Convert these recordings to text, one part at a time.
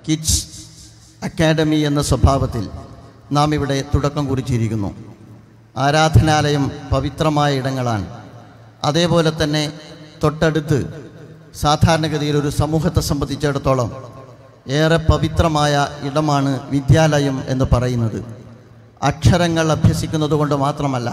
kids academy എന്ന സ്വഭാവത്തിൽ നാം ഇവിടെ തുടക്കം കുറിച്ചിരിക്കുന്നു ആരാധനാലയം പവിത്രമായ ഇടങ്ങളാണ് അതേപോലെ തന്നെ തൊട്ടടുത്ത് സാധാരണഗതിയിൽ ഒരു സമൂഹത്തെ സംബന്ധിച്ചിടത്തോളം ഏറെ പവിത്രമായ ഇടമാണ് വിദ്യാലയം എന്ന് പറയുന്നത് അക്ഷരങ്ങൾ അഭ്യസിക്കുന്നത് കൊണ്ട് മാത്രമല്ല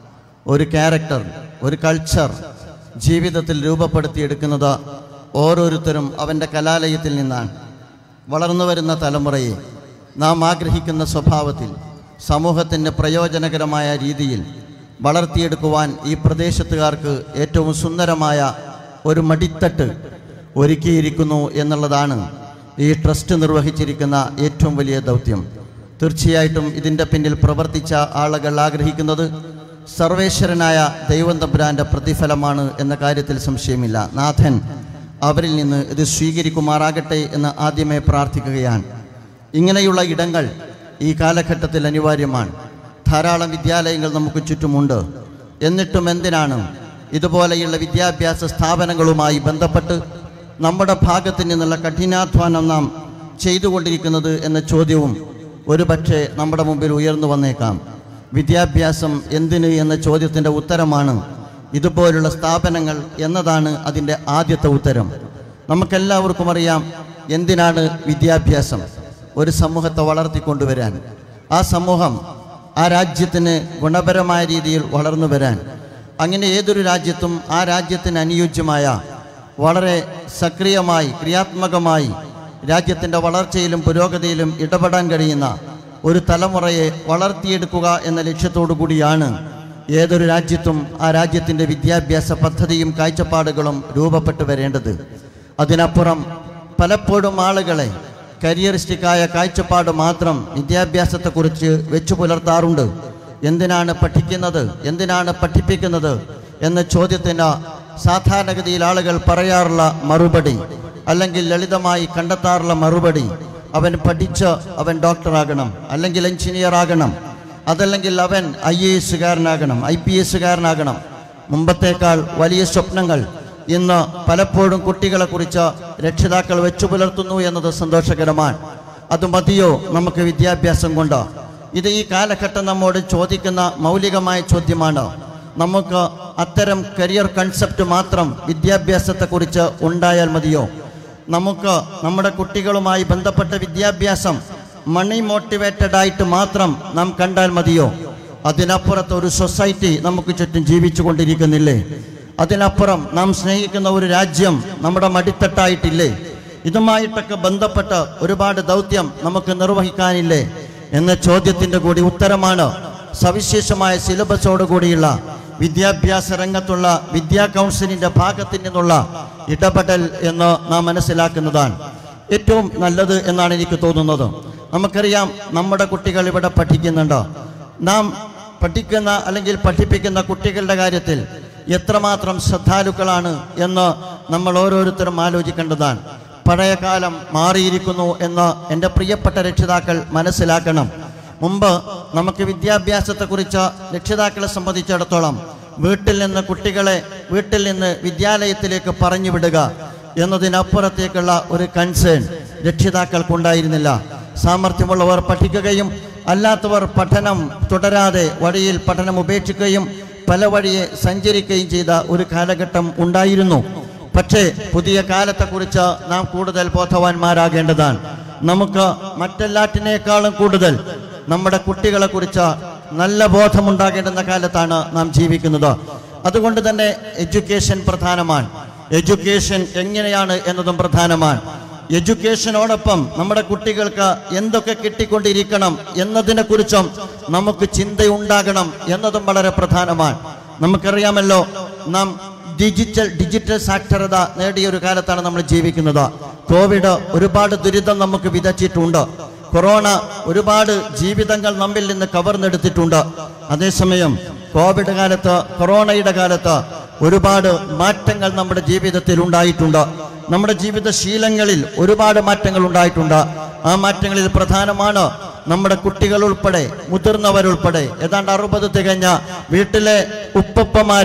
ഒരു ക്യാരക്ടർ ഒരു കൾച്ചർ ജീവിതത്തിൽ രൂപപ്പെടുത്തിയെടുക്കുന്നത് ഓരോരുത്തരും അവൻ്റെ കലാലയത്തിൽ നിന്നാണ് വളർന്നു വരുന്ന തലമുറയെ നാം ആഗ്രഹിക്കുന്ന സ്വഭാവത്തിൽ സമൂഹത്തിന് പ്രയോജനകരമായ രീതിയിൽ വളർത്തിയെടുക്കുവാൻ ഈ പ്രദേശത്തുകാർക്ക് ഏറ്റവും സുന്ദരമായ ഒരു മടിത്തട്ട് ഒരുക്കിയിരിക്കുന്നു എന്നുള്ളതാണ് ഈ ട്രസ്റ്റ് നിർവഹിച്ചിരിക്കുന്ന ഏറ്റവും വലിയ ദൗത്യം തീർച്ചയായിട്ടും ഇതിൻ്റെ പിന്നിൽ പ്രവർത്തിച്ച ആളുകൾ ആഗ്രഹിക്കുന്നത് സർവേശ്വരനായ ദൈവം തമ്പുരാൻ്റെ പ്രതിഫലമാണ് എന്ന കാര്യത്തിൽ സംശയമില്ല നാഥൻ അവരിൽ നിന്ന് ഇത് സ്വീകരിക്കുമാറാകട്ടെ എന്ന് ആദ്യമേ പ്രാർത്ഥിക്കുകയാണ് ഇങ്ങനെയുള്ള ഇടങ്ങൾ ഈ കാലഘട്ടത്തിൽ അനിവാര്യമാണ് ധാരാളം വിദ്യാലയങ്ങൾ നമുക്ക് ചുറ്റുമുണ്ട് എന്നിട്ടും എന്തിനാണ് ഇതുപോലെയുള്ള വിദ്യാഭ്യാസ സ്ഥാപനങ്ങളുമായി ബന്ധപ്പെട്ട് നമ്മുടെ ഭാഗത്ത് നിന്നുള്ള കഠിനാധ്വാനം നാം ചെയ്തുകൊണ്ടിരിക്കുന്നത് എന്ന ചോദ്യവും ഒരുപക്ഷെ നമ്മുടെ മുമ്പിൽ ഉയർന്നു വന്നേക്കാം വിദ്യാഭ്യാസം എന്തിന് എന്ന ചോദ്യത്തിൻ്റെ ഉത്തരമാണ് ഇതുപോലുള്ള സ്ഥാപനങ്ങൾ എന്നതാണ് അതിൻ്റെ ആദ്യത്തെ ഉത്തരം നമുക്കെല്ലാവർക്കും അറിയാം എന്തിനാണ് വിദ്യാഭ്യാസം ഒരു സമൂഹത്തെ വളർത്തിക്കൊണ്ടുവരാൻ ആ സമൂഹം ആ രാജ്യത്തിന് ഗുണപരമായ രീതിയിൽ വളർന്നു വരാൻ അങ്ങനെ ഏതൊരു രാജ്യത്തും ആ രാജ്യത്തിന് അനുയോജ്യമായ വളരെ സക്രിയമായി ക്രിയാത്മകമായി രാജ്യത്തിൻ്റെ വളർച്ചയിലും പുരോഗതിയിലും ഇടപെടാൻ കഴിയുന്ന ഒരു തലമുറയെ വളർത്തിയെടുക്കുക എന്ന ലക്ഷ്യത്തോടു കൂടിയാണ് ഏതൊരു രാജ്യത്തും ആ രാജ്യത്തിൻ്റെ വിദ്യാഭ്യാസ പദ്ധതിയും കാഴ്ചപ്പാടുകളും രൂപപ്പെട്ടു വരേണ്ടത് അതിനപ്പുറം പലപ്പോഴും ആളുകളെ കരിയറിസ്റ്റിക്കായ കാഴ്ചപ്പാട് മാത്രം വിദ്യാഭ്യാസത്തെക്കുറിച്ച് വെച്ചു പുലർത്താറുണ്ട് എന്തിനാണ് പഠിക്കുന്നത് എന്തിനാണ് പഠിപ്പിക്കുന്നത് എന്ന ചോദ്യത്തിന് സാധാരണഗതിയിൽ ആളുകൾ പറയാറുള്ള മറുപടി അല്ലെങ്കിൽ ലളിതമായി കണ്ടെത്താറുള്ള മറുപടി അവൻ പഠിച്ച് അവൻ ഡോക്ടറാകണം അല്ലെങ്കിൽ എഞ്ചിനീയർ ആകണം അതല്ലെങ്കിൽ അവൻ ഐ എ എസുകാരനാകണം ഐ പി എസുകാരനാകണം മുമ്പത്തേക്കാൾ വലിയ സ്വപ്നങ്ങൾ ഇന്ന് പലപ്പോഴും കുട്ടികളെ കുറിച്ച് രക്ഷിതാക്കൾ വെച്ചു പുലർത്തുന്നു എന്നത് സന്തോഷകരമാണ് അത് മതിയോ നമുക്ക് വിദ്യാഭ്യാസം കൊണ്ട് ഇത് ഈ കാലഘട്ടം നമ്മോട് ചോദിക്കുന്ന മൗലികമായ ചോദ്യമാണ് നമുക്ക് അത്തരം കരിയർ കൺസെപ്റ്റ് മാത്രം വിദ്യാഭ്യാസത്തെക്കുറിച്ച് ഉണ്ടായാൽ മതിയോ നമുക്ക് നമ്മുടെ കുട്ടികളുമായി ബന്ധപ്പെട്ട വിദ്യാഭ്യാസം മണി മോട്ടിവേറ്റഡ് ആയിട്ട് മാത്രം നാം കണ്ടാൽ മതിയോ അതിനപ്പുറത്ത് ഒരു സൊസൈറ്റി നമുക്ക് ചുറ്റും ജീവിച്ചു കൊണ്ടിരിക്കുന്നില്ലേ അതിനപ്പുറം നാം സ്നേഹിക്കുന്ന ഒരു രാജ്യം നമ്മുടെ മടിത്തട്ടായിട്ടില്ലേ ഇതുമായിട്ടൊക്കെ ബന്ധപ്പെട്ട് ഒരുപാട് ദൗത്യം നമുക്ക് നിർവഹിക്കാനില്ലേ എന്ന ചോദ്യത്തിൻ്റെ കൂടി ഉത്തരമാണ് സവിശേഷമായ സിലബസോട് കൂടിയുള്ള വിദ്യാഭ്യാസ രംഗത്തുള്ള വിദ്യാ കൗൺസിലിൻ്റെ ഭാഗത്തു നിന്നുള്ള ഇടപെടൽ എന്ന് നാം മനസ്സിലാക്കുന്നതാണ് ഏറ്റവും നല്ലത് എന്നാണ് എനിക്ക് തോന്നുന്നത് നമുക്കറിയാം നമ്മുടെ കുട്ടികൾ ഇവിടെ പഠിക്കുന്നുണ്ട് നാം പഠിക്കുന്ന അല്ലെങ്കിൽ പഠിപ്പിക്കുന്ന കുട്ടികളുടെ കാര്യത്തിൽ എത്രമാത്രം ശ്രദ്ധാലുക്കളാണ് എന്ന് നമ്മൾ ഓരോരുത്തരും ആലോചിക്കേണ്ടതാണ് പഴയ കാലം മാറിയിരിക്കുന്നു എന്ന് എൻ്റെ പ്രിയപ്പെട്ട രക്ഷിതാക്കൾ മനസ്സിലാക്കണം മുമ്പ് നമുക്ക് വിദ്യാഭ്യാസത്തെക്കുറിച്ച് രക്ഷിതാക്കളെ സംബന്ധിച്ചിടത്തോളം വീട്ടിൽ നിന്ന് കുട്ടികളെ വീട്ടിൽ നിന്ന് വിദ്യാലയത്തിലേക്ക് പറഞ്ഞു വിടുക എന്നതിനപ്പുറത്തേക്കുള്ള ഒരു കൺസേൺ രക്ഷിതാക്കൾക്കുണ്ടായിരുന്നില്ല സാമർഥ്യമുള്ളവർ പഠിക്കുകയും അല്ലാത്തവർ പഠനം തുടരാതെ വഴിയിൽ പഠനം ഉപേക്ഷിക്കുകയും പല വഴിയെ സഞ്ചരിക്കുകയും ചെയ്ത ഒരു കാലഘട്ടം ഉണ്ടായിരുന്നു പക്ഷേ പുതിയ കാലത്തെക്കുറിച്ച് നാം കൂടുതൽ ബോധവാന്മാരാകേണ്ടതാണ് നമുക്ക് മറ്റെല്ലാറ്റിനേക്കാളും കൂടുതൽ നമ്മുടെ കുട്ടികളെ കുറിച്ച് നല്ല ബോധമുണ്ടാകേണ്ടുന്ന കാലത്താണ് നാം ജീവിക്കുന്നത് അതുകൊണ്ട് തന്നെ എഡ്യൂക്കേഷൻ പ്രധാനമാണ് എഡ്യൂക്കേഷൻ എങ്ങനെയാണ് എന്നതും പ്രധാനമാണ് എഡ്യൂക്കേഷനോടൊപ്പം നമ്മുടെ കുട്ടികൾക്ക് എന്തൊക്കെ കിട്ടിക്കൊണ്ടിരിക്കണം എന്നതിനെക്കുറിച്ചും നമുക്ക് ചിന്തയുണ്ടാകണം എന്നതും വളരെ പ്രധാനമാണ് നമുക്കറിയാമല്ലോ നാം ഡിജിറ്റൽ ഡിജിറ്റൽ സാക്ഷരത നേടിയ ഒരു കാലത്താണ് നമ്മൾ ജീവിക്കുന്നത് കോവിഡ് ഒരുപാട് ദുരിതം നമുക്ക് വിതച്ചിട്ടുണ്ട് കൊറോണ ഒരുപാട് ജീവിതങ്ങൾ നമ്മിൽ നിന്ന് കവർന്നെടുത്തിട്ടുണ്ട് അതേസമയം കോവിഡ് കാലത്ത് കൊറോണയുടെ കാലത്ത് ഒരുപാട് മാറ്റങ്ങൾ നമ്മുടെ ജീവിതത്തിൽ ഉണ്ടായിട്ടുണ്ട് നമ്മുടെ ജീവിതശീലങ്ങളിൽ ഒരുപാട് മാറ്റങ്ങൾ ഉണ്ടായിട്ടുണ്ട് ആ മാറ്റങ്ങളിൽ പ്രധാനമാണ് നമ്മുടെ കുട്ടികൾ ഉൾപ്പെടെ മുതിർന്നവരുൾപ്പെടെ ഏതാണ്ട് അറുപത് തികഞ്ഞ വീട്ടിലെ ഉപ്പപ്പമാരും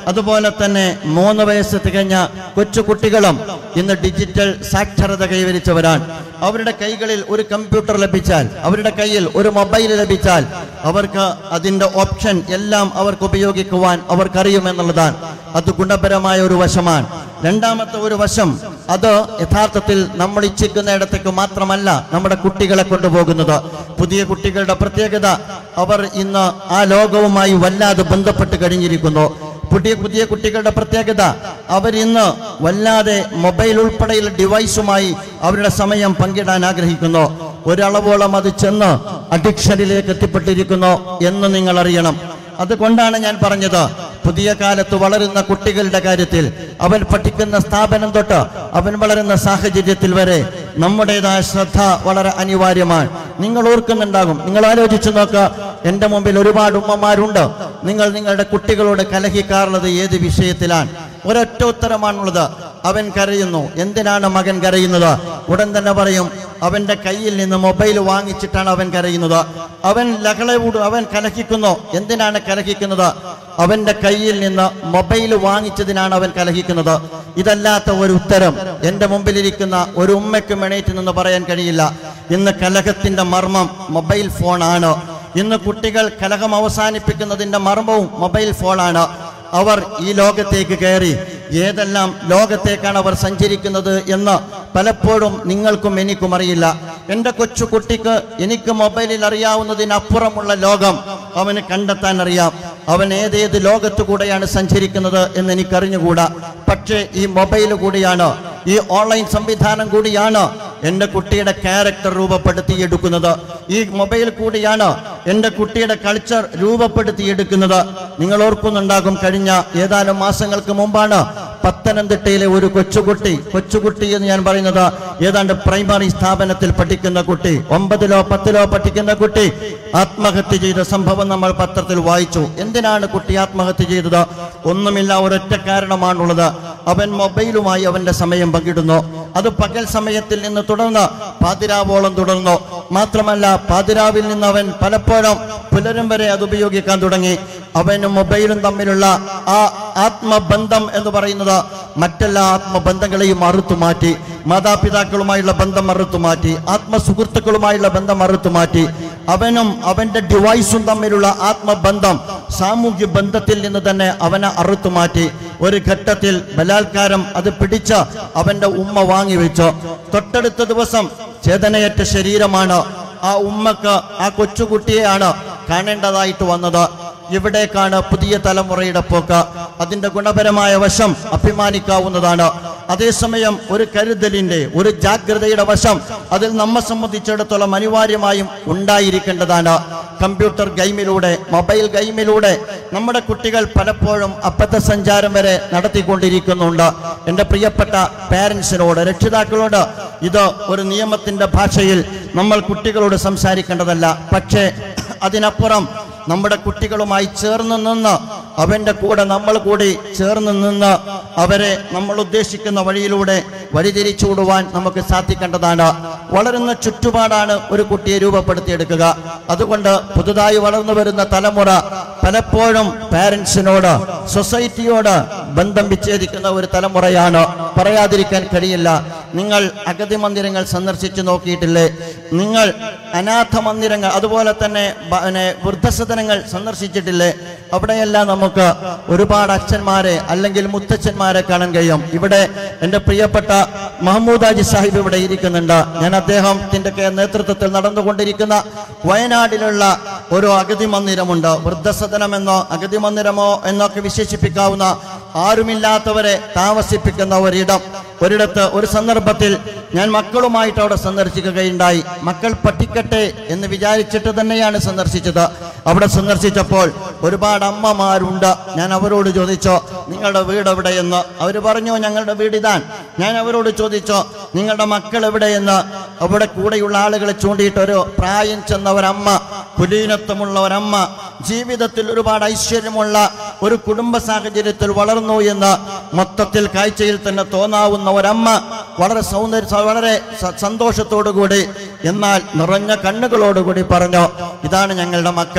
അതുപോലെ തന്നെ മൂന്ന് വയസ്സ് തികഞ്ഞ കൊച്ചു കുട്ടികളും ഇന്ന് ഡിജിറ്റൽ സാക്ഷരത കൈവരിച്ചവരാണ് അവരുടെ കൈകളിൽ ഒരു കമ്പ്യൂട്ടർ ലഭിച്ചാൽ അവരുടെ കയ്യിൽ ഒരു മൊബൈൽ ലഭിച്ചാൽ അവർക്ക് അതിന്റെ ഓപ്ഷൻ എല്ലാം അവർക്ക് ഉപയോഗിക്കുവാൻ അവർക്കറിയുമെന്നുള്ളതാണ് അത് ഗുണപരമായ ഒരു വശമാണ് രണ്ടാമത്തെ ഒരു വശം അത് യഥാർത്ഥത്തിൽ നമ്മൾ ഇച്ഛിക്കുന്ന ഇടത്തേക്ക് മാത്രമല്ല നമ്മുടെ കുട്ടികളെ കൊണ്ടുപോകുന്നത് പുതിയ കുട്ടികളുടെ പ്രത്യേകത അവർ ഇന്ന് ആ ലോകവുമായി വല്ലാതെ ബന്ധപ്പെട്ട് കഴിഞ്ഞിരിക്കുന്നു പുതിയ പുതിയ കുട്ടികളുടെ പ്രത്യേകത അവരിന്ന് വല്ലാതെ മൊബൈൽ ഉൾപ്പെടെയുള്ള ഡിവൈസുമായി അവരുടെ സമയം പങ്കിടാൻ ആഗ്രഹിക്കുന്നു ഒരളവോളം അത് ചെന്ന് അഡിക്ഷനിലേക്ക് എത്തിപ്പെട്ടിരിക്കുന്നു എന്ന് നിങ്ങൾ അറിയണം അതുകൊണ്ടാണ് ഞാൻ പറഞ്ഞത് പുതിയ കാലത്ത് വളരുന്ന കുട്ടികളുടെ കാര്യത്തിൽ അവൻ പഠിക്കുന്ന സ്ഥാപനം തൊട്ട് അവൻ വളരുന്ന സാഹചര്യത്തിൽ വരെ നമ്മുടേതായ ശ്രദ്ധ വളരെ അനിവാര്യമാണ് നിങ്ങൾ ഓർക്കുന്നുണ്ടാകും നിങ്ങൾ ആലോചിച്ചു നോക്കുക എൻ്റെ മുമ്പിൽ ഒരുപാട് ഉമ്മമാരുണ്ട് നിങ്ങൾ നിങ്ങളുടെ കുട്ടികളോട് കലഹിക്കാറുള്ളത് ഏത് വിഷയത്തിലാണ് ഒരൊറ്റ ഉത്തരമാണുള്ളത് അവൻ കരയുന്നു എന്തിനാണ് മകൻ കരയുന്നത് ഉടൻ തന്നെ പറയും അവന്റെ കയ്യിൽ നിന്ന് മൊബൈൽ വാങ്ങിച്ചിട്ടാണ് അവൻ കരയുന്നത് അവൻ ലഹളയോട് അവൻ കലഹിക്കുന്നു എന്തിനാണ് കലഹിക്കുന്നത് അവന്റെ കയ്യിൽ നിന്ന് മൊബൈൽ വാങ്ങിച്ചതിനാണ് അവൻ കലഹിക്കുന്നത് ഇതല്ലാത്ത ഒരു ഉത്തരം എൻ്റെ മുമ്പിലിരിക്കുന്ന ഒരു ഉമ്മയ്ക്കും എണീറ്റ് നിന്ന് പറയാൻ കഴിയില്ല ഇന്ന് കലഹത്തിന്റെ മർമ്മം മൊബൈൽ ഫോണാണ് ഇന്ന് കുട്ടികൾ കലഹം അവസാനിപ്പിക്കുന്നതിന്റെ മർമ്മവും മൊബൈൽ ഫോണാണ് അവർ ഈ ലോകത്തേക്ക് കയറി ഏതെല്ലാം ലോകത്തേക്കാണ് അവർ സഞ്ചരിക്കുന്നത് എന്ന് പലപ്പോഴും നിങ്ങൾക്കും എനിക്കും അറിയില്ല എൻ്റെ കൊച്ചു കുട്ടിക്ക് എനിക്ക് മൊബൈലിൽ അറിയാവുന്നതിനപ്പുറമുള്ള ലോകം അവന് കണ്ടെത്താൻ അറിയാം അവൻ ഏതേത് ലോകത്തു കൂടെയാണ് സഞ്ചരിക്കുന്നത് എന്ന് എനിക്കറിഞ്ഞുകൂടാ പക്ഷേ ഈ മൊബൈൽ കൂടിയാണ് ഈ ഓൺലൈൻ സംവിധാനം കൂടിയാണ് എൻ്റെ കുട്ടിയുടെ ക്യാരക്ടർ രൂപപ്പെടുത്തിയെടുക്കുന്നത് ഈ മൊബൈൽ കൂടിയാണ് എൻ്റെ കുട്ടിയുടെ കൾച്ചർ രൂപപ്പെടുത്തിയെടുക്കുന്നത് നിങ്ങൾ ഓർക്കുന്നുണ്ടാകും കഴിഞ്ഞ ഏതാനും മാസങ്ങൾക്ക് മുമ്പാണ് പത്തനംതിട്ടയിലെ ഒരു കൊച്ചുകുട്ടി കൊച്ചുകുട്ടി എന്ന് ഞാൻ പറയുന്നത് ഏതാണ്ട് പ്രൈമറി സ്ഥാപനത്തിൽ പഠിക്കുന്ന കുട്ടി ഒമ്പതിലോ പത്തിലോ പഠിക്കുന്ന കുട്ടി ആത്മഹത്യ ചെയ്ത സംഭവം നമ്മൾ പത്രത്തിൽ വായിച്ചു എന്തിനാണ് കുട്ടി ആത്മഹത്യ ചെയ്തത് ഒന്നുമില്ല ഒരൊറ്റ കാരണമാണുള്ളത് അവൻ മൊബൈലുമായി അവന്റെ സമയം പങ്കിടുന്നു അത് പകൽ സമയത്തിൽ നിന്ന് തുടർന്ന് പാതിരാവോളം തുടർന്നു മാത്രമല്ല പാതിരാവിൽ നിന്ന് അവൻ പലപ്പോഴും പുലരും വരെ അത് ഉപയോഗിക്കാൻ തുടങ്ങി അവനും മൊബൈലും തമ്മിലുള്ള ആ ആത്മബന്ധം എന്ന് പറയുന്നത് മറ്റെല്ലാ ആത്മബന്ധങ്ങളെയും അറുത്തു മാറ്റി മാതാപിതാക്കളുമായുള്ള ബന്ധം അറുത്തു മാറ്റി ആത്മസുഹൃത്തുക്കളുമായുള്ള ബന്ധം അറുത്തു മാറ്റി അവനും അവന്റെ ഡിവൈസും തമ്മിലുള്ള ആത്മബന്ധം സാമൂഹ്യ ബന്ധത്തിൽ നിന്ന് തന്നെ അവനെ അറുത്തു മാറ്റി ഒരു ഘട്ടത്തിൽ ബലാത്കാരം അത് പിടിച്ച് അവന്റെ ഉമ്മ വാങ്ങിവെച്ചു തൊട്ടടുത്ത ദിവസം ചേതനയറ്റ ശരീരമാണ് ആ ഉമ്മക്ക് ആ കൊച്ചുകുട്ടിയെയാണ് കാണേണ്ടതായിട്ട് വന്നത് ഇവിടേക്കാണ് പുതിയ തലമുറയുടെ പോക്ക് അതിന്റെ ഗുണപരമായ വശം അഭിമാനിക്കാവുന്നതാണ് അതേസമയം ഒരു കരുതലിന്റെ ഒരു ജാഗ്രതയുടെ വശം അതിൽ നമ്മെ സംബന്ധിച്ചിടത്തോളം അനിവാര്യമായും ഉണ്ടായിരിക്കേണ്ടതാണ് കമ്പ്യൂട്ടർ ഗെയിമിലൂടെ മൊബൈൽ ഗെയിമിലൂടെ നമ്മുടെ കുട്ടികൾ പലപ്പോഴും അബദ്ധ സഞ്ചാരം വരെ നടത്തിക്കൊണ്ടിരിക്കുന്നുണ്ട് എൻ്റെ പ്രിയപ്പെട്ട പാരൻസിനോട് രക്ഷിതാക്കളോട് ഇത് ഒരു നിയമത്തിന്റെ ഭാഷയിൽ നമ്മൾ കുട്ടികളോട് സംസാരിക്കേണ്ടതല്ല പക്ഷേ അതിനപ്പുറം നമ്മുടെ കുട്ടികളുമായി ചേർന്ന് നിന്ന് അവൻ്റെ കൂടെ നമ്മൾ കൂടി ചേർന്ന് നിന്ന് അവരെ നമ്മൾ ഉദ്ദേശിക്കുന്ന വഴിയിലൂടെ വഴിതിരിച്ചു വിടുവാൻ നമുക്ക് സാധിക്കേണ്ടതാണ് വളരുന്ന ചുറ്റുപാടാണ് ഒരു കുട്ടിയെ രൂപപ്പെടുത്തിയെടുക്കുക അതുകൊണ്ട് പുതുതായി വളർന്നു വരുന്ന തലമുറ പലപ്പോഴും പാരൻസിനോട് സൊസൈറ്റിയോട് ബന്ധം വിച്ഛേദിക്കുന്ന ഒരു തലമുറയാണ് പറയാതിരിക്കാൻ കഴിയില്ല നിങ്ങൾ അഗതി മന്ദിരങ്ങൾ സന്ദർശിച്ചു നോക്കിയിട്ടില്ലേ നിങ്ങൾ അനാഥ മന്ദിരങ്ങൾ അതുപോലെ തന്നെ ബ- പിന്നെ വൃദ്ധസദനങ്ങൾ സന്ദർശിച്ചിട്ടില്ലേ അവിടെയെല്ലാം നമുക്ക് ഒരുപാട് അച്ഛന്മാരെ അല്ലെങ്കിൽ മുത്തച്ഛന്മാരെ കാണാൻ കഴിയും ഇവിടെ എൻ്റെ പ്രിയപ്പെട്ട മഹമ്മൂദാജി സാഹിബ് ഇവിടെ ഇരിക്കുന്നുണ്ട് ഞാൻ അദ്ദേഹത്തിന്റെ ഒക്കെ നേതൃത്വത്തിൽ നടന്നുകൊണ്ടിരിക്കുന്ന വയനാട്ടിലുള്ള ഒരു അഗതി മന്ദിരമുണ്ട് വൃദ്ധസദനമെന്നോ അഗതി മന്ദിരമോ എന്നൊക്കെ വിശേഷിപ്പിക്കാവുന്ന ആരുമില്ലാത്തവരെ താമസിപ്പിക്കുന്ന ഒരിടം ഒരിടത്ത് ഒരു സന്ദർഭത്തിൽ ഞാൻ മക്കളുമായിട്ട് അവിടെ സന്ദർശിക്കുകയുണ്ടായി മക്കൾ പഠിക്കട്ടെ എന്ന് വിചാരിച്ചിട്ട് തന്നെയാണ് സന്ദർശിച്ചത് അവിടെ സന്ദർശിച്ചപ്പോൾ ഒരുപാട് അമ്മമാരുണ്ട് ഞാൻ അവരോട് ചോദിച്ചോ നിങ്ങളുടെ വീട് എവിടെയെന്ന് അവർ പറഞ്ഞു ഞങ്ങളുടെ വീട് ഇതാൻ ഞാൻ അവരോട് ചോദിച്ചോ നിങ്ങളുടെ മക്കൾ എവിടെയെന്ന് അവിടെ കൂടെയുള്ള ആളുകളെ ചൂണ്ടിയിട്ട് ഒരു പ്രായം ചെന്ന ഒരമ്മ കുലീനത്വമുള്ള ഒരമ്മ ജീവിതത്തിൽ ഒരുപാട് ഐശ്വര്യമുള്ള ഒരു കുടുംബ സാഹചര്യത്തിൽ വളർന്നു എന്ന് മൊത്തത്തിൽ കാഴ്ചയിൽ തന്നെ തോന്നാവുന്ന ഒരമ്മ വളരെ സൗന്ദര്യ വളരെ സ- സന്തോഷത്തോടുകൂടി എന്നാൽ നിറഞ്ഞ കണ്ണുകളോടുകൂടി പറഞ്ഞു ഇതാണ് ഞങ്ങളുടെ മക്കൾ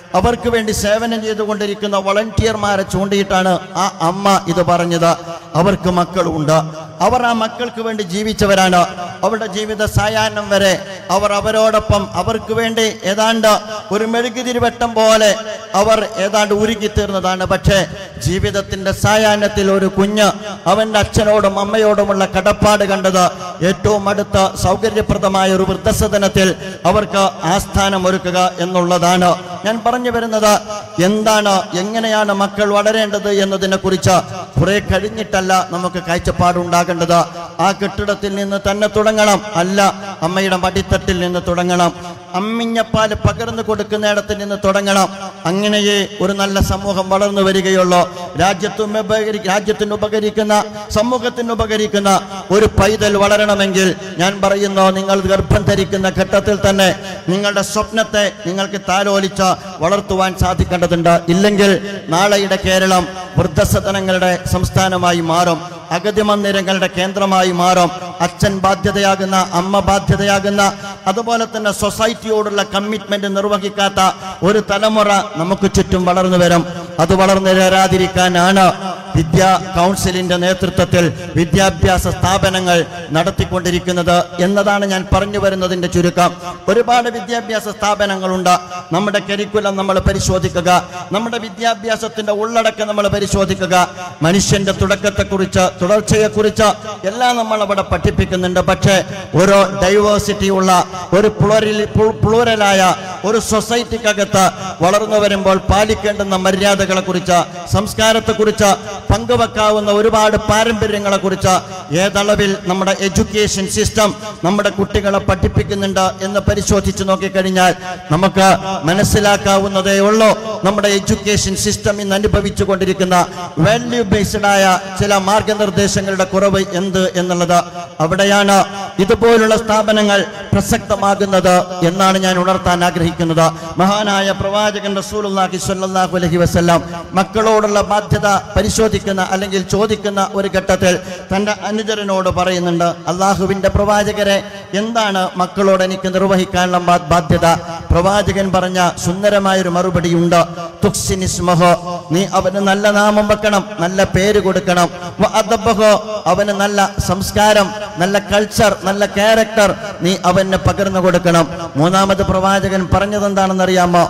അവർക്ക് വേണ്ടി സേവനം ചെയ്തുകൊണ്ടിരിക്കുന്ന വളണ്ടിയർമാരെ ചൂണ്ടിയിട്ടാണ് ആ അമ്മ ഇത് പറഞ്ഞത് അവർക്ക് മക്കളുണ്ട് അവർ ആ മക്കൾക്ക് വേണ്ടി ജീവിച്ചവരാണ് അവരുടെ ജീവിത സായാഹ്നം വരെ അവർ അവരോടൊപ്പം അവർക്ക് വേണ്ടി ഏതാണ്ട് ഒരു മെഴുകുതിരിവട്ടം പോലെ അവർ ഏതാണ്ട് ഉരുകിത്തീർന്നതാണ് പക്ഷേ ജീവിതത്തിന്റെ സായാഹ്നത്തിൽ ഒരു കുഞ്ഞ് അവന്റെ അച്ഛനോടും അമ്മയോടുമുള്ള കടപ്പാട് കണ്ടത് ഏറ്റവും അടുത്ത സൗകര്യപ്രദമായ ഒരു വൃദ്ധസദനത്തിൽ അവർക്ക് ആസ്ഥാനം ഒരുക്കുക എന്നുള്ളതാണ് ഞാൻ പറഞ്ഞു വരുന്നത് എന്താണ് എങ്ങനെയാണ് മക്കൾ വളരേണ്ടത് എന്നതിനെ കുറിച്ച് കുറെ കഴിഞ്ഞിട്ടല്ല നമുക്ക് കാഴ്ചപ്പാടുണ്ടാകേണ്ടത് ആ കെട്ടിടത്തിൽ നിന്ന് തന്നെ തുടങ്ങണം അല്ല അമ്മയുടെ മടിത്തട്ടിൽ നിന്ന് തുടങ്ങണം അമ്മിഞ്ഞപ്പാല് പകർന്നു കൊടുക്കുന്നിടത്ത് നിന്ന് തുടങ്ങണം അങ്ങനെയേ ഒരു നല്ല സമൂഹം വളർന്നു വരികയുള്ളൂ രാജ്യത്തും ഉപകരി രാജ്യത്തിന് ഉപകരിക്കുന്ന സമൂഹത്തിന് ഉപകരിക്കുന്ന ഒരു പൈതൽ വളരണമെങ്കിൽ ഞാൻ പറയുന്നു നിങ്ങൾ ഗർഭം ധരിക്കുന്ന ഘട്ടത്തിൽ തന്നെ നിങ്ങളുടെ സ്വപ്നത്തെ നിങ്ങൾക്ക് താലോലിച്ച് വളർത്തുവാൻ സാധിക്കേണ്ടതുണ്ട് ഇല്ലെങ്കിൽ നാളെയുടെ കേരളം വൃദ്ധസദനങ്ങളുടെ സംസ്ഥാനമായി മാറും അഗതി മന്ദിരങ്ങളുടെ കേന്ദ്രമായി മാറും അച്ഛൻ ബാധ്യതയാകുന്ന അമ്മ ബാധ്യതയാകുന്ന അതുപോലെ തന്നെ സൊസൈറ്റിയോടുള്ള കമ്മിറ്റ്മെന്റ് നിർവഹിക്കാത്ത ഒരു തലമുറ നമുക്ക് ചുറ്റും വളർന്നു വരും അത് വളർന്നു വരാതിരിക്കാനാണ് വിദ്യാ കൗൺസിലിന്റെ നേതൃത്വത്തിൽ വിദ്യാഭ്യാസ സ്ഥാപനങ്ങൾ നടത്തിക്കൊണ്ടിരിക്കുന്നത് എന്നതാണ് ഞാൻ പറഞ്ഞു വരുന്നതിന്റെ ചുരുക്കം ഒരുപാട് വിദ്യാഭ്യാസ സ്ഥാപനങ്ങളുണ്ട് നമ്മുടെ കരിക്കുലം നമ്മൾ പരിശോധിക്കുക നമ്മുടെ വിദ്യാഭ്യാസത്തിന്റെ ഉള്ളടക്കം നമ്മൾ പരിശോധിക്കുക മനുഷ്യന്റെ തുടക്കത്തെക്കുറിച്ച് തുടർച്ചയെക്കുറിച്ച് എല്ലാം നമ്മൾ അവിടെ പഠിപ്പിക്കുന്നുണ്ട് പക്ഷേ ഓരോ ഡൈവേഴ്സിറ്റി ഉള്ള ഒരു പ്ലൂരൽ പ്ലൂരലായ ഒരു സൊസൈറ്റിക്കകത്ത് വളർന്നു വരുമ്പോൾ പാലിക്കേണ്ടുന്ന മര്യാദകളെ കുറിച്ച് സംസ്കാരത്തെ കുറിച്ച് പങ്കുവെക്കാവുന്ന ഒരുപാട് പാരമ്പര്യങ്ങളെ കുറിച്ച് ഏതളവിൽ നമ്മുടെ എഡ്യൂക്കേഷൻ സിസ്റ്റം നമ്മുടെ കുട്ടികളെ പഠിപ്പിക്കുന്നുണ്ട് എന്ന് പരിശോധിച്ച് നോക്കിക്കഴിഞ്ഞാൽ നമുക്ക് മനസ്സിലാക്കാവുന്നതേ ഉള്ളൂ നമ്മുടെ എഡ്യൂക്കേഷൻ സിസ്റ്റം ഇന്ന് അനുഭവിച്ചു കൊണ്ടിരിക്കുന്ന വാല്യൂ ബേസ്ഡ് ആയ ചില മാർഗനിർദ്ദേശങ്ങളുടെ കുറവ് എന്ത് എന്നുള്ളത് അവിടെയാണ് ഇതുപോലുള്ള സ്ഥാപനങ്ങൾ പ്രസക്തമാകുന്നത് എന്നാണ് ഞാൻ ഉണർത്താൻ ആഗ്രഹിക്കുന്നത് മഹാനായ പ്രവാചകൻ റസൂലുള്ളാഹി സ്വല്ലല്ലാഹു അലൈഹി വസല്ലം മക്കളോടുള്ള ബാധ്യത പരിശോധിക്കുന്ന അല്ലെങ്കിൽ ചോദിക്കുന്ന ഒരു ഘട്ടത്തിൽ തന്റെ അനുചരനോട് പറയുന്നുണ്ട് അള്ളാഹുവിന്റെ പ്രവാചകരെ എന്താണ് മക്കളോട് എനിക്ക് നിർവഹിക്കാനുള്ള ബാ- ബാധ്യത പ്രവാചകൻ പറഞ്ഞ സുന്ദരമായ ഒരു മറുപടി ഉണ്ട് തുക്സിനിസ്മഹോ നീ അവന് നല്ല നാമം വെക്കണം നല്ല പേര് കൊടുക്കണം വ അദബ്ബഹോ അവന് നല്ല സംസ്കാരം നല്ല കൾച്ചർ നല്ല ക്യാരക്ടർ നീ അവന് പകർന്നു കൊടുക്കണം മൂന്നാമത് പ്രവാചകൻ പറഞ്ഞത് എന്താണെന്ന് അറിയാമോ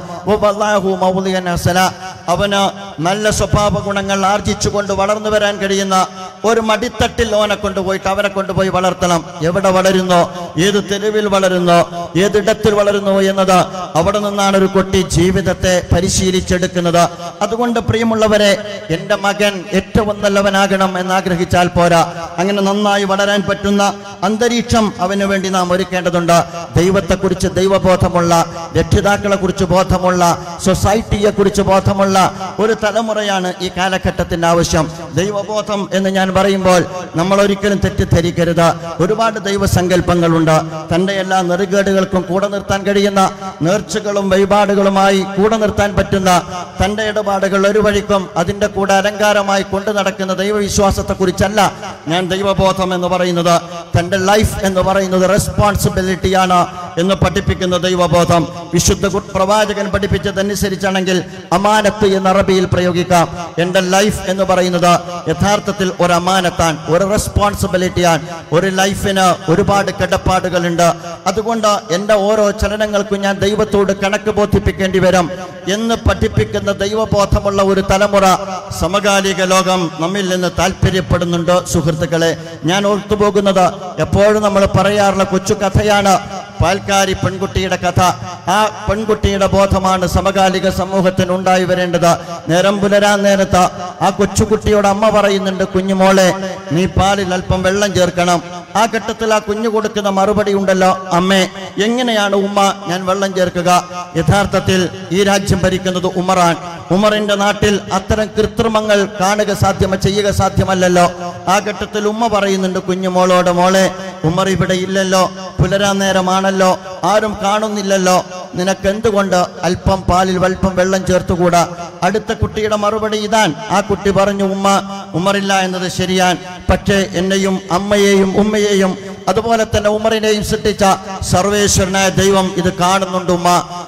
അവന് നല്ല സ്വഭാവ ഗുണങ്ങൾ ആർജിച്ചുകൊണ്ട് വളർന്നു വരാൻ കഴിയുന്ന ഒരു മടിത്തട്ടിൽ ഓനെ കൊണ്ടുപോയിട്ട് അവരെ കൊണ്ടുപോയി വളർത്തണം എവിടെ വളരുന്നോ ഏത് തെരുവിൽ വളരുന്നോ ഏതിടത്തിൽ വളരുന്നു എന്നത് അവിടെ നിന്നാണ് ഒരു കുട്ടി ജീവിതത്തെ പരിശീലിച്ചെടുക്കുന്നത് അതുകൊണ്ട് പ്രിയമുള്ളവരെ എൻ്റെ മകൻ ഏറ്റവും നല്ലവനാകണം എന്ന് ആഗ്രഹിച്ചാൽ പോരാ അങ്ങനെ നന്നായി വളരാൻ പറ്റുന്ന അന്തരീക്ഷം അവന് വേണ്ടി നാം ഒരുക്കേണ്ടതുണ്ട് ദൈവത്തെക്കുറിച്ച് ദൈവബോധമുള്ള രക്ഷിതാക്കളെ കുറിച്ച് ബോധമുള്ള സൊസൈറ്റിയെ കുറിച്ച് ബോധമുള്ള ഒരു തലമുറയാണ് ഈ കാലഘട്ടത്തിന്റെ ആവശ്യം ദൈവബോധം എന്ന് ഞാൻ പറയുമ്പോൾ നമ്മൾ ഒരിക്കലും തെറ്റിദ്ധരിക്കരുത് ഒരുപാട് ദൈവസങ്കല്പങ്ങളുണ്ട് തന്റെ എല്ലാ നെറുകേടുകൾക്കും കൂടെ നിർത്താൻ കഴിയുന്ന നേർച്ചകളും വഴിപാടുകളുമായി കൂടെ നിർത്താൻ പറ്റുന്ന തന്റെ ഇടപാടുകൾ ഒരു വഴിക്കും അതിന്റെ കൂടെ അലങ്കാരമായി കൊണ്ടു നടക്കുന്ന ദൈവവിശ്വാസത്തെ കുറിച്ചല്ല ഞാൻ ദൈവബോധം എന്ന് പറയുന്നത് തന്റെ ലൈഫ് എന്ന് പറയുന്നത് റെസ്പോൺസിബിലിറ്റിയാണ് എന്ന് പഠിപ്പിക്കുന്ന ദൈവബോധം വിശുദ്ധ ഖുർ- പ്രവാചകൻ പഠിപ്പിച്ചതനുസരിച്ചാണെങ്കിൽ അമാനത്ത് എന്ന അറബിയിൽ പ്രയോഗിക്കാം എൻ്റെ ലൈഫ് എന്ന് പറയുന്നത് യഥാർത്ഥത്തിൽ ഒരു അമാനത്താണ് ഒരു റെസ്പോൺസിബിലിറ്റിയാണ് ഒരു ലൈഫിന് ഒരുപാട് കടപ്പാടുകളുണ്ട് അതുകൊണ്ട് എൻ്റെ ഓരോ ചലനങ്ങൾക്കും ഞാൻ ദൈവത്തോട് കണക്ക് ബോധിപ്പിക്കേണ്ടി വരും എന്ന് പഠിപ്പിക്കുന്ന ദൈവബോധമുള്ള ഒരു തലമുറ സമകാലിക ലോകം നമ്മിൽ നിന്ന് താല്പര്യപ്പെടുന്നുണ്ട് സുഹൃത്തുക്കളെ ഞാൻ ഓർത്തുപോകുന്നത് എപ്പോഴും നമ്മൾ പറയാറുള്ള കൊച്ചു കഥയാണ് പാൽക്കാരി പെൺകുട്ടിയുടെ കഥ ആ പെൺകുട്ടിയുടെ ബോധമാണ് സമകാലിക സമൂഹത്തിന് ഉണ്ടായി വരേണ്ടത് നേരം പുലരാൻ നേരത്ത് ആ കൊച്ചുകുട്ടിയോട് അമ്മ പറയുന്നുണ്ട് കുഞ്ഞുമോളെ നീ പാലിൽ അല്പം വെള്ളം ചേർക്കണം ആ ഘട്ടത്തിൽ ആ കുഞ്ഞു കൊടുക്കുന്ന മറുപടി ഉണ്ടല്ലോ അമ്മേ എങ്ങനെയാണ് ഉമ്മ ഞാൻ വെള്ളം ചേർക്കുക യഥാർത്ഥത്തിൽ ഈ രാജ്യം ഭരിക്കുന്നത് ഉമറാൻ ഉമറിന്റെ നാട്ടിൽ അത്തരം കൃത്രിമങ്ങൾ കാണുക സാധ്യമ ചെയ്യുക സാധ്യമല്ലല്ലോ ആ ഘട്ടത്തിൽ ഉമ്മ പറയുന്നുണ്ട് കുഞ്ഞുമോളോട് മോളെ ഉമർ ഇവിടെ ഇല്ലല്ലോ പുലരാൻ നേരമാണല്ലോ ആരും കാണുന്നില്ലല്ലോ നിനക്ക് എന്തുകൊണ്ട് അല്പം പാലിൽ അല്പം വെള്ളം ചേർത്തുകൂടാ അടുത്ത കുട്ടിയുടെ മറുപടി ഇതാൻ ആ കുട്ടി പറഞ്ഞു ഉമ്മ ഉമറില്ല എന്നത് ശരിയാൻ പക്ഷേ എന്നെയും അമ്മയെയും ഉമ്മയെയും അതുപോലെ തന്നെ ഉമറിനെയും സൃഷ്ടിച്ച സർവേശ്വരനായ ദൈവം ഇത് കാണുന്നുണ്ട് ഉമ്മ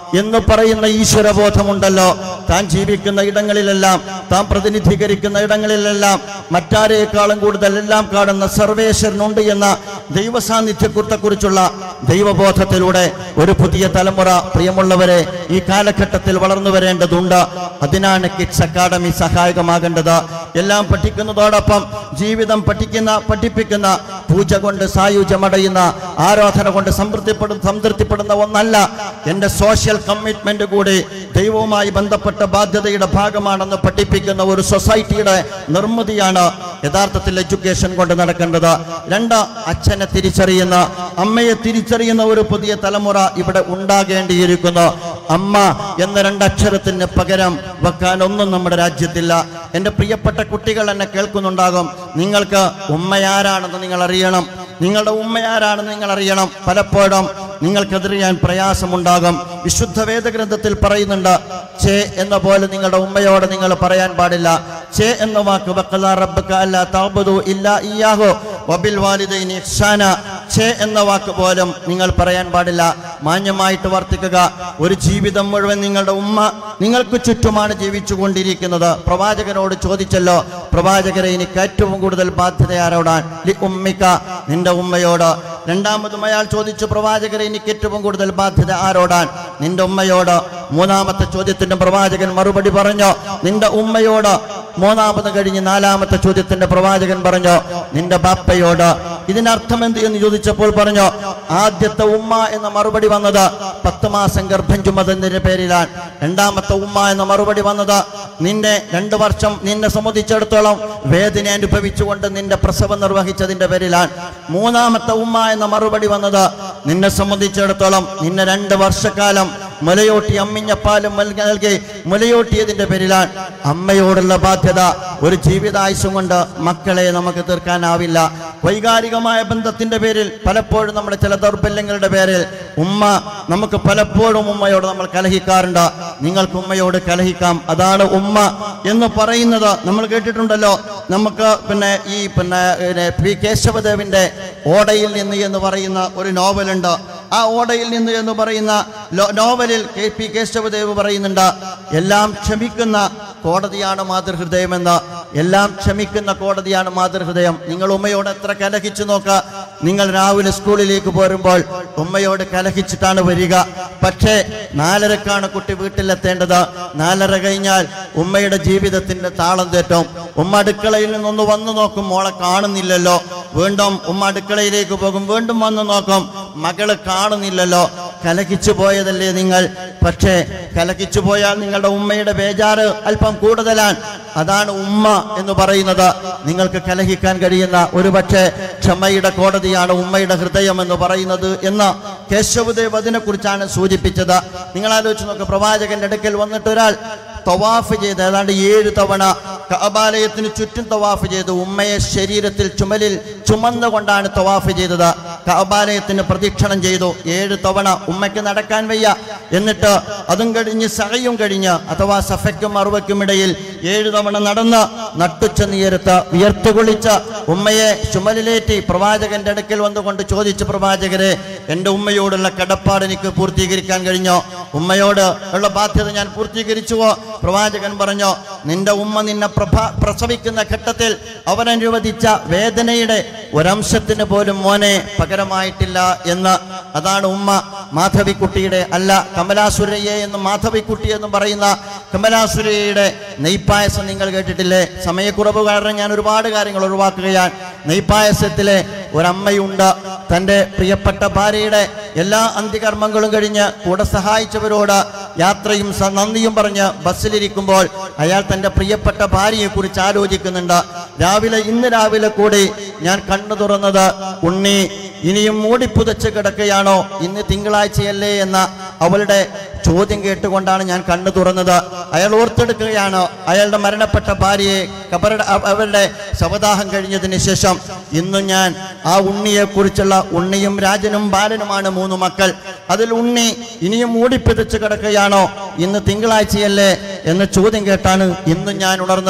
എന്ന് പറയുന്ന ഈശ്വരബോധമുണ്ടല്ലോ താൻ ജീവിക്കുന്ന ഇടങ്ങളിലെല്ലാം താൻ പ്രതിനിധീകരിക്കുന്ന ഇടങ്ങളിലെല്ലാം മറ്റാരേക്കാളും കൂടുതൽ എല്ലാം കാണുന്ന സർവേശ്വരനുണ്ട് എന്ന ദൈവസാന്നിധ്യത്തെക്കുറിച്ചുള്ള ദൈവബോധത്തിലൂടെ ഒരു പുതിയ തലമുറ പ്രിയമുള്ളവരെ ഈ കാലഘട്ടത്തിൽ വളർന്നു വരേണ്ടതുണ്ട് അതിനാണ് കിഡ്സ് അക്കാഡമി സഹായകമാകേണ്ടത് എല്ലാം പഠിക്കുന്നതോടൊപ്പം ജീവിതം പഠിക്കുന്ന പഠിപ്പിക്കുന്ന പൂജ കൊണ്ട് സായുജ്യമടയുന്ന ആരാധന കൊണ്ട് സംതൃപ്തിപ്പെടുന്ന സംതൃപ്തിപ്പെടുന്ന ഒന്നല്ല എൻ്റെ സോഷ്യൽ കമ്മിറ്റ്മെന്റ് കൂടി ദൈവവുമായി ബന്ധപ്പെട്ട ബാധ്യതയുടെ ഭാഗമാണെന്ന് പഠിപ്പിക്കുന്ന ഒരു സൊസൈറ്റിയുടെ നിർമ്മിതിയാണ് യഥാർത്ഥത്തിൽ എഡ്യൂക്കേഷൻ കൊണ്ട് നടക്കേണ്ടത് രണ്ട് അച്ഛനെ തിരിച്ചറിയുന്ന അമ്മയെ തിരിച്ചറിയുന്ന ഒരു പുതിയ തലമുറ ഇവിടെ ഉണ്ടാകേണ്ടിയിരിക്കുന്നു അമ്മ എന്ന രണ്ടക്ഷരത്തിന് പകരം വെക്കാൻ ഒന്നും നമ്മുടെ രാജ്യത്തില്ല എൻ്റെ പ്രിയപ്പെട്ട കുട്ടികൾ എന്നെ കേൾക്കുന്നുണ്ടാകും നിങ്ങൾക്ക് ഉമ്മയാരാണെന്ന് നിങ്ങൾ അറിയണം നിങ്ങളുടെ ഉമ്മയാരാണെന്ന് നിങ്ങൾ അറിയണം പലപ്പോഴും നിങ്ങൾക്കതിറിയാൻ പ്രയാസമുണ്ടാകും വിശുദ്ധ വേദഗ്രന്ഥത്തിൽ പറയുന്നുണ്ട് ചേ എന്ന പോലെ നിങ്ങളുടെ ഉമ്മയോട് നിങ്ങൾ പറയാൻ പാടില്ല ചേ എന്ന വാക്ക് വക്കലാ റബ്ബക അല്ലാ തഅബുദു ഇല്ലാ ഇയ്യാഹു വബിൽ വാലിദൈനി ഇഹ്സാന ചേ എന്ന വാക്ക് പോലും നിങ്ങൾ പറയാൻ പാടില്ല മാന്യമായിട്ട് വർത്തിക്കുക ഒരു ജീവിതം മുഴുവൻ നിങ്ങളുടെ ഉമ്മ നിങ്ങൾക്ക് ചുറ്റുമാണ് ജീവിച്ചു കൊണ്ടിരിക്കുന്നത് പ്രവാചകനോട് ചോദിച്ചല്ലോ പ്രവാചകരെ എനിക്ക് ഏറ്റവും കൂടുതൽ ബാധ്യത ആരോടാൻ ലി ഉമ്മിക്ക നിന്റെ ഉമ്മയോട് രണ്ടാമതും അയാൾ ചോദിച്ചു പ്രവാചകരെ എനിക്ക് ഏറ്റവും കൂടുതൽ ബാധ്യത ആരോടാൻ നിന്റെ ഉമ്മയോട് മൂന്നാമത്തെ ചോദ്യത്തിന്റെ പ്രവാചകൻ മറുപടി പറഞ്ഞു നിന്റെ ഉമ്മയോട് മൂന്നാമത് കഴിഞ്ഞ് നാലാമത്തെ ചോദ്യത്തിന്റെ പ്രവാചകൻ പറഞ്ഞു നിന്റെ ബാപ്പയോട് ഇതിന്റെ അർത്ഥം എന്ത് എന്ന് ചോദിച്ചപ്പോൾ പറഞ്ഞു ആദ്യത്തെ ഉമ്മ എന്ന മറുപടി വന്നത് പത്ത് മാസം ഗർഭം ചുമതതിന്റെ പേരിലാണ് രണ്ടാമത്തെ ഉമ്മ എന്ന മറുപടി വന്നത് നിന്നെ രണ്ടു വർഷം നിന്നെ സംബന്ധിച്ചിടത്തോളം വേദന അനുഭവിച്ചുകൊണ്ട് നിന്റെ പ്രസവം നിർവഹിച്ചതിന്റെ പേരിലാണ് മൂന്നാമത്തെ ഉമ്മ എന്ന മറുപടി വന്നത് നിന്നെ സംബന്ധിച്ചിടത്തോളം നിന്നെ രണ്ട് വർഷക്കാലം മുലയോട്ടി അമ്മിഞ്ഞപ്പാലും നൽകി നൽകി മുലയോട്ടിയതിന്റെ പേരിലാണ് അമ്മയോടുള്ള ബാധ്യത ഒരു ജീവിതായുസം കൊണ്ട് മക്കളെ നമുക്ക് തീർക്കാനാവില്ല വൈകാരികമായ ബന്ധത്തിന്റെ പേരിൽ പലപ്പോഴും നമ്മുടെ ചില ദൗർബല്യങ്ങളുടെ പേരിൽ ഉമ്മ നമുക്ക് പലപ്പോഴും ഉമ്മയോട് നമ്മൾ കലഹിക്കാറുണ്ട് നിങ്ങൾക്ക് ഉമ്മയോട് കലഹിക്കാം അതാണ് ഉമ്മ എന്ന് പറയുന്നത് നമ്മൾ കേട്ടിട്ടുണ്ടല്ലോ നമുക്ക് പിന്നെ ഈ പിന്നെ പിന്നെ പി കേശവദേവിന്റെ ഓടയിൽ നിന്ന് എന്ന് പറയുന്ന ഒരു നോവലുണ്ട് ആ ഓടയിൽ നിന്ന് എന്ന് പറയുന്ന ലോ- നോവലിൽ കെ പി കേശവദേവ് പറയുന്നുണ്ട് എല്ലാം ക്ഷമിക്കുന്ന കോടതിയാണ് മാതൃഹൃദയമെന്ന് എല്ലാം ക്ഷമിക്കുന്ന കോടതിയാണ് മാതൃഹൃദയം നിങ്ങൾ ഉമ്മയോട് എത്ര കലഹിച്ചു നോക്ക നിങ്ങൾ രാവിലെ സ്കൂളിലേക്ക് പോരുമ്പോൾ ഉമ്മയോട് കലഹിച്ചിട്ടാണ് വരിക പക്ഷേ നാലരക്കാണ് കുട്ടി വീട്ടിലെത്തേണ്ടത് നാലര കഴിഞ്ഞാൽ ഉമ്മയുടെ ജീവിതത്തിന്റെ താളം തെറ്റും ഉമ്മ അടുക്കളയിൽ നിന്നൊന്ന് വന്നു നോക്കും മോളെ കാണുന്നില്ലല്ലോ വീണ്ടും ഉമ്മ അടുക്കളയിലേക്ക് പോകും വീണ്ടും വന്നു നോക്കും മകള് കാണുന്നില്ലല്ലോ കലഹിച്ചു പോയതല്ലേ നിങ്ങൾ പക്ഷേ കലഹിച്ചു പോയാൽ നിങ്ങളുടെ ഉമ്മയുടെ ബേജാറ് അല്പം കൂടുതലാണ് അതാണ് ഉമ്മ എന്ന് പറയുന്നത് നിങ്ങൾക്ക് കലഹിക്കാൻ കഴിയുന്ന ഒരു പക്ഷേ ക്ഷമയുടെ കോടതിയാണ് ഉമ്മയുടെ ഹൃദയം എന്ന് പറയുന്നത് എന്ന് കേശവദേവ് അതിനെ കുറിച്ചാണ് സൂചിപ്പിച്ചത് നിങ്ങൾ ആലോചിച്ച് നോക്ക് പ്രവാചകന്റെ അടുക്കൽ വന്നിട്ട് ഒരാൾ തവാഫ് ചെയ്ത് ഏതാണ്ട് ഏഴ് തവണ കഅബാലയത്തിന് ചുറ്റും തവാഫ് ചെയ്തു ഉമ്മയെ ശരീരത്തിൽ ചുമലിൽ ചുമന്നുകൊണ്ടാണ് തവാഫ് ചെയ്തത് കഅബാലയത്തിന് പ്രദക്ഷിണം ചെയ്തു ഏഴ് തവണ ഉമ്മയ്ക്ക് നടക്കാൻ വയ്യ എന്നിട്ട് അതും കഴിഞ്ഞ് സഹയും കഴിഞ്ഞ് അഥവാ സഫയ്ക്കും അറുവയ്ക്കും ഇടയിൽ ഏഴ് തവണ നടന്ന് നട്ടുച്ച നീരത്ത് വിയർത്തുകുളിച്ച് ഉമ്മയെ ചുമലിലേറ്റി പ്രവാചകന്റെ അടുക്കൽ വന്നുകൊണ്ട് ചോദിച്ചു പ്രവാചകരെ എൻ്റെ ഉമ്മയോടുള്ള കടപ്പാട് എനിക്ക് പൂർത്തീകരിക്കാൻ കഴിഞ്ഞോ ഉമ്മയോട് ഉള്ള ബാധ്യത ഞാൻ പൂർത്തീകരിച്ചുവോ പ്രവാചകൻ പറഞ്ഞു നിന്റെ ഉമ്മ നിന്നെ പ്രഭ പ്രസവിക്കുന്ന ഘട്ടത്തിൽ അവനനുവദിച്ച വേദനയുടെ ഒരംശത്തിന് പോലും മോനെ പകരമായിട്ടില്ല എന്ന് അതാണ് ഉമ്മ മാധവിക്കുട്ടിയുടെ അല്ല കമലാസുരയ്യ എന്ന് മാധവിക്കുട്ടി എന്ന് പറയുന്ന കമലാസുരയ്യയുടെ നെയ്പ്പായസം നിങ്ങൾ കേട്ടിട്ടില്ലേ സമയക്കുറവ് കാരണം ഞാൻ ഒരുപാട് കാര്യങ്ങൾ ഒഴിവാക്കുകയാണ് നെയ്പ്പായസത്തിലെ ഒരമ്മയുണ്ട് തൻ്റെ പ്രിയപ്പെട്ട ഭാര്യയുടെ എല്ലാ അന്ത്യകർമ്മങ്ങളും കഴിഞ്ഞ് കൂടെ സഹായിച്ചവരോട് യാത്രയും സ- നന്ദിയും പറഞ്ഞ് ബസ്സിലിരിക്കുമ്പോൾ അയാൾ തൻ്റെ പ്രിയപ്പെട്ട ഭാര്യയെ കുറിച്ച് ആലോചിക്കുന്നുണ്ട് രാവിലെ ഇന്ന് രാവിലെ കൂടി ഞാൻ കണ്ണു തുറന്നത് ഉണ്ണി ഇനിയും മൂടിപ്പുതച്ച് കിടക്കുകയാണോ ഇന്ന് തിങ്കളാഴ്ചയല്ലേ എന്ന അവളുടെ ചോദ്യം കേട്ടുകൊണ്ടാണ് ഞാൻ കണ്ണു തുറന്നത് അയാൾ ഓർത്തെടുക്കുകയാണ് അയാളുടെ മരണപ്പെട്ട ഭാര്യയെ കബറുടെ അവ- അവരുടെ ശവദാഹം കഴിഞ്ഞതിന് ശേഷം ഇന്നും ഞാൻ ആ ഉണ്ണിയെ കുറിച്ചുള്ള ഉണ്ണിയും രാജനും ബാലനുമാണ് മൂന്ന് മക്കൾ അതിൽ ഉണ്ണി ഇനിയും മൂടിപ്പിതച്ച് കിടക്കുകയാണോ ഇന്ന് തിങ്കളാഴ്ചയല്ലേ എന്ന ചോദ്യം കേട്ടാണ് ഇന്നും ഞാൻ ഉണർന്നത്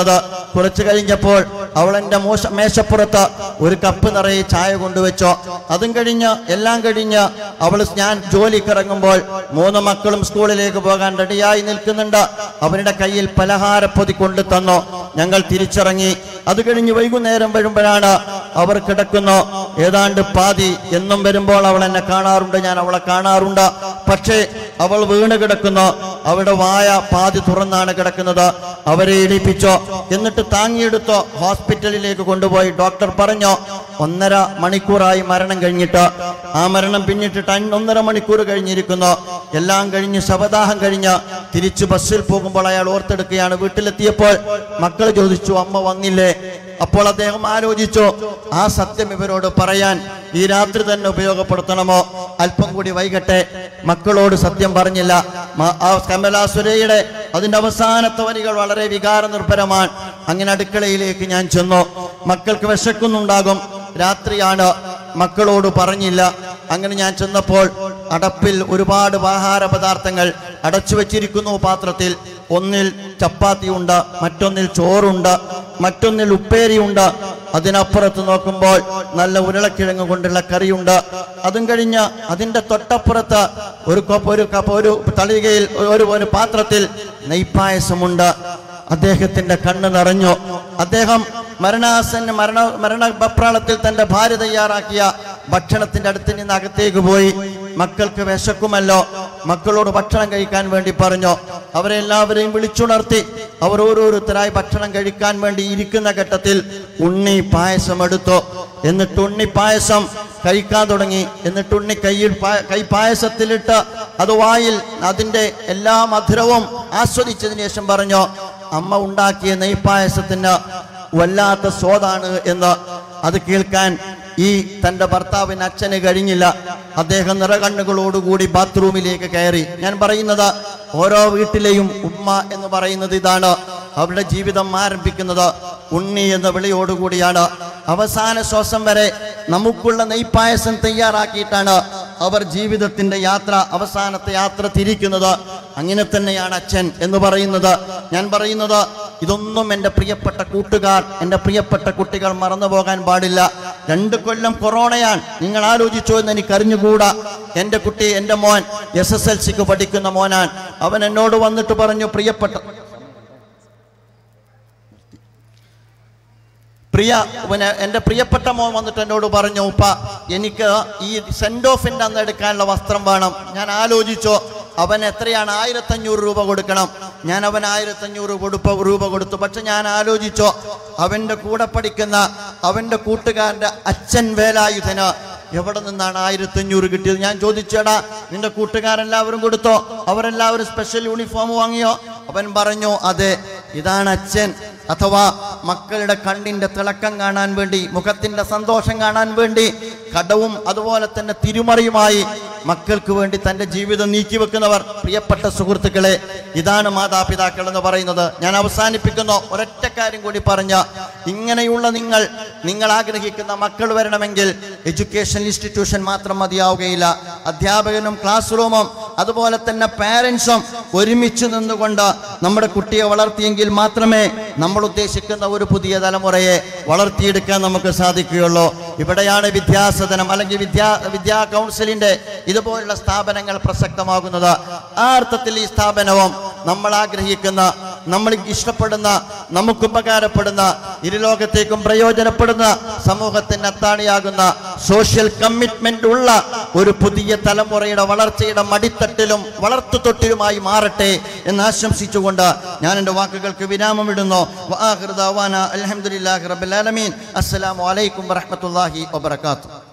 കുറച്ചു കഴിഞ്ഞപ്പോൾ അവൾ എൻ്റെ മോശ മേശപ്പുറത്ത് ഒരു കപ്പ് നിറയെ ചായ കൊണ്ടുവച്ചോ അതും കഴിഞ്ഞ് എല്ലാം കഴിഞ്ഞ് അവൾ ഞാൻ ജോലിക്കിറങ്ങുമ്പോൾ മൂന്ന് മക്കളും സ്കൂളിലേക്ക് പോകാൻ റെഡിയായി നിൽക്കുന്നുണ്ട് അവരുടെ കയ്യിൽ പലഹാരപ്പൊതി കൊണ്ടു തന്നു ഞങ്ങൾ തിരിച്ചിറങ്ങി അത് കഴിഞ്ഞ് വൈകുന്നേരം വരുമ്പോഴാണ് അവർ കിടക്കുന്നു ഏതാണ്ട് പാതി എന്നും വരുമ്പോൾ അവൾ എന്നെ കാണാറുണ്ട് ഞാൻ അവളെ കാണാറുണ്ട് പക്ഷേ അവൾ വീണ് കിടക്കുന്നു അവളുടെ വായ പാതി തുറന്നാണ് കിടക്കുന്നത് അവരെ ഇടിപ്പിച്ചോ എന്നിട്ട് താങ്ങിയെടുത്തോ ഹോസ്പിറ്റലിലേക്ക് കൊണ്ടുപോയി ഡോക്ടർ പറഞ്ഞോ ഒന്നര മണിക്കൂറായി മരണം കഴിഞ്ഞിട്ട് ആ മരണം പിന്നിട്ടിട്ട് അൻ- ഒന്നര മണിക്കൂർ കഴിഞ്ഞിരിക്കുന്നു എല്ലാം കഴിഞ്ഞ് ശവദാഹം കഴിഞ്ഞ് തിരിച്ചു ബസ്സിൽ പോകുമ്പോൾ അയാൾ ഓർത്തെടുക്കുകയാണ് വീട്ടിലെത്തിയപ്പോൾ മക്കൾ ചോദിച്ചു അമ്മ വന്നില്ലേ അപ്പോൾ അദ്ദേഹം ആലോചിച്ചു ആ സത്യം ഇവരോട് പറയാൻ ഈ രാത്രി തന്നെ ഉപയോഗപ്പെടുത്തണമോ അല്പം കൂടി വൈകട്ടെ മക്കളോട് സത്യം പറഞ്ഞില്ല മ- ആ കമലാസുരയുടെ അതിന്റെ അവസാനത്തെ വരികൾ വളരെ വികാര നിർഭരമാണ് അങ്ങനെ അടുക്കളയിലേക്ക് ഞാൻ ചെന്നു മക്കൾക്ക് വിശക്കുന്നുണ്ടാകും രാത്രിയാണ് മക്കളോട് പറഞ്ഞില്ല അങ്ങനെ ഞാൻ ചെന്നപ്പോൾ അടപ്പിൽ ഒരുപാട് ആഹാര പദാർത്ഥങ്ങൾ അടച്ചു വെച്ചിരിക്കുന്നു പാത്രത്തിൽ ഒന്നിൽ ചപ്പാത്തിയുണ്ട് മറ്റൊന്നിൽ ചോറുണ്ട് മറ്റൊന്നിൽ ഉപ്പേരിയുണ്ട് അതിനപ്പുറത്ത് നോക്കുമ്പോൾ നല്ല ഉരുളക്കിഴങ്ങ് കൊണ്ടുള്ള കറിയുണ്ട് അതും കഴിഞ്ഞ് അതിന്റെ തൊട്ടപ്പുറത്ത് ഒരു കപ്പ് ഒരു കപ്പ് ഒരു തളികയിൽ ഒരു ഒരു പാത്രത്തിൽ നെയ്പായസമുണ്ട് അദ്ദേഹത്തിന്റെ കണ്ണ് നിറഞ്ഞു അദ്ദേഹം മരണാസന്ന മരണ മരണപ്രാളത്തിൽ തന്റെ ഭാര്യ തയ്യാറാക്കിയ ഭക്ഷണത്തിന്റെ അടുത്ത് നിന്ന് അകത്തേക്ക് പോയി മക്കൾക്ക് വിശക്കുമല്ലോ മക്കളോട് ഭക്ഷണം കഴിക്കാൻ വേണ്ടി പറഞ്ഞു അവരെ എല്ലാവരെയും വിളിച്ചുണർത്തി അവർ ഓരോരുത്തരായി ഭക്ഷണം കഴിക്കാൻ വേണ്ടി ഇരിക്കുന്ന ഘട്ടത്തിൽ ഉണ്ണി പായസം എടുത്തു എന്നിട്ട് ഉണ്ണി പായസം കഴിക്കാൻ തുടങ്ങി എന്നിട്ട് ഉണ്ണി കയ്യിൽ പാ- കൈ പായസത്തിലിട്ട് അത് വായിൽ അതിന്റെ എല്ലാ മധുരവും ആസ്വദിച്ചതിന് ശേഷം പറഞ്ഞു അമ്മ ഉണ്ടാക്കിയ നെയ്പായസത്തിന് വല്ലാത്ത സ്വാദാണ് എന്ന് അത് കേൾക്കാൻ ഈ തന്റെ ഭർത്താവിന് അച്ഛന് കഴിഞ്ഞില്ല അദ്ദേഹം നിറകണ്ണുകളോടുകൂടി ബാത്റൂമിലേക്ക് കയറി ഞാൻ പറയുന്നത് ഓരോ വീട്ടിലെയും ഉമ്മ എന്ന് പറയുന്നത് ഇതാണ് അവരുടെ ജീവിതം ആരംഭിക്കുന്നത് ഉണ്ണി എന്ന വിളിയോടുകൂടിയാണ് അവസാന ശ്വാസം വരെ നമുക്കുള്ള നെയ്പായസം തയ്യാറാക്കിയിട്ടാണ് അവർ ജീവിതത്തിന്റെ യാത്ര അവസാനത്തെ യാത്ര തിരിക്കുന്നത് അങ്ങനെ തന്നെയാണ് അച്ഛൻ എന്ന് പറയുന്നത് ഞാൻ പറയുന്നത് ഇതൊന്നും എൻ്റെ പ്രിയപ്പെട്ട കൂട്ടുകാർ എൻ്റെ പ്രിയപ്പെട്ട കുട്ടികൾ മറന്നു പോകാൻ പാടില്ല രണ്ട് കൊല്ലം കൊറോണയാണ് നിങ്ങൾ ആലോചിച്ചോ എന്ന് എനിക്ക് അറിഞ്ഞുകൂടാ എൻ്റെ കുട്ടി എൻ്റെ മോൻ എസ് എസ് എൽ സിക്ക് പഠിക്കുന്ന മോനാൻ അവൻ എന്നോട് വന്നിട്ട് പറഞ്ഞു പ്രിയപ്പെട്ട പ്രിയ പിന്നെ എൻ്റെ പ്രിയപ്പെട്ട മോൻ വന്നിട്ട് എന്നോട് പറഞ്ഞു ഉപ്പ എനിക്ക് ഈ സെൻഡ് ഓഫിൻ്റെ അന്ന് എടുക്കാനുള്ള വസ്ത്രം വേണം ഞാൻ ആലോചിച്ചോ അവൻ എത്രയാണ് ആയിരത്തഞ്ഞൂറ് രൂപ കൊടുക്കണം ഞാൻ അവൻ ആയിരത്തഞ്ഞൂറ് കൊടുപ്പ രൂപ കൊടുത്തു പക്ഷെ ഞാൻ ആലോചിച്ചോ അവൻ്റെ കൂടെ പഠിക്കുന്ന അവൻ്റെ കൂട്ടുകാരൻ്റെ അച്ഛൻ വേലായുധന് എവിടെ നിന്നാണ് ആയിരത്തഞ്ഞൂറ് കിട്ടിയത് ഞാൻ ചോദിച്ചേടാ നിന്റെ കൂട്ടുകാരെല്ലാവരും കൊടുത്തോ അവരെല്ലാവരും സ്പെഷ്യൽ യൂണിഫോം വാങ്ങിയോ അവൻ പറഞ്ഞു അതെ ഇതാണ് അച്ഛൻ അഥവാ മക്കളുടെ കണ്ണിന്റെ തിളക്കം കാണാൻ വേണ്ടി മുഖത്തിന്റെ സന്തോഷം കാണാൻ വേണ്ടി കടവും അതുപോലെ തന്നെ തിരുമറിയുമായി മക്കൾക്ക് വേണ്ടി തന്റെ ജീവിതം നീക്കിവെക്കുന്നവർ പ്രിയപ്പെട്ട സുഹൃത്തുക്കളെ ഇതാണ് മാതാപിതാക്കൾ എന്ന് പറയുന്നത് ഞാൻ അവസാനിപ്പിക്കുന്നു ഒരൊറ്റ കാര്യം കൂടി പറഞ്ഞ ഇങ്ങനെയുള്ള നിങ്ങൾ നിങ്ങൾ ആഗ്രഹിക്കുന്ന മക്കൾ വരണമെങ്കിൽ എഡ്യൂക്കേഷൻ ഇൻസ്റ്റിറ്റ്യൂഷൻ മാത്രം മതിയാവുകയില്ല അധ്യാപകനും ക്ലാസ് റൂമും അതുപോലെ തന്നെ പാരൻസും ഒരുമിച്ച് നിന്നുകൊണ്ട് നമ്മുടെ കുട്ടിയെ വളർത്തിയെങ്കിൽ മാത്രമേ നമ്മൾ ഉദ്ദേശിക്കുന്ന ഒരു പുതിയ തലമുറയെ വളർത്തിയെടുക്കാൻ നമുക്ക് സാധിക്കുകയുള്ളൂ ഇവിടെയാണ് വിദ്യാസദനം അല്ലെങ്കിൽ വിദ്യാ വിദ്യാ കൗൺസിലിന്റെ ഇതുപോലുള്ള സ്ഥാപനങ്ങൾ പ്രസക്തമാകുന്നത് ആ അർത്ഥത്തിൽ ഈ സ്ഥാപനവും നമ്മൾ ആഗ്രഹിക്കുന്ന നമ്മൾ ഇഷ്ടപ്പെടുന്ന നമുക്ക് ഉപകാരപ്പെടുന്ന ഇരുലോകത്തേക്കും പ്രയോജനപ്പെടുന്ന സമൂഹത്തിന് അത്താണിയാകുന്ന സോഷ്യൽ കമ്മിറ്റ്മെന്റ് ഉള്ള ഒരു പുതിയ തലമുറയുടെ വളർച്ചയുടെ മടിത്തട്ടിലും വളർത്തുതൊട്ടിലുമായി മാറട്ടെ എന്ന് ആശംസിച്ചുകൊണ്ട് ഞാൻ എൻ്റെ വാക്കുകൾക്ക് വിരാമമിടുന്നു വആഖിറു ദഅവാന അൽഹംദുലില്ലാഹി റബ്ബിൽ ആലമീൻ അസ്സലാമു അലൈക്കും വറഹ്മത്തുള്ളാഹി വബറകാതുഹു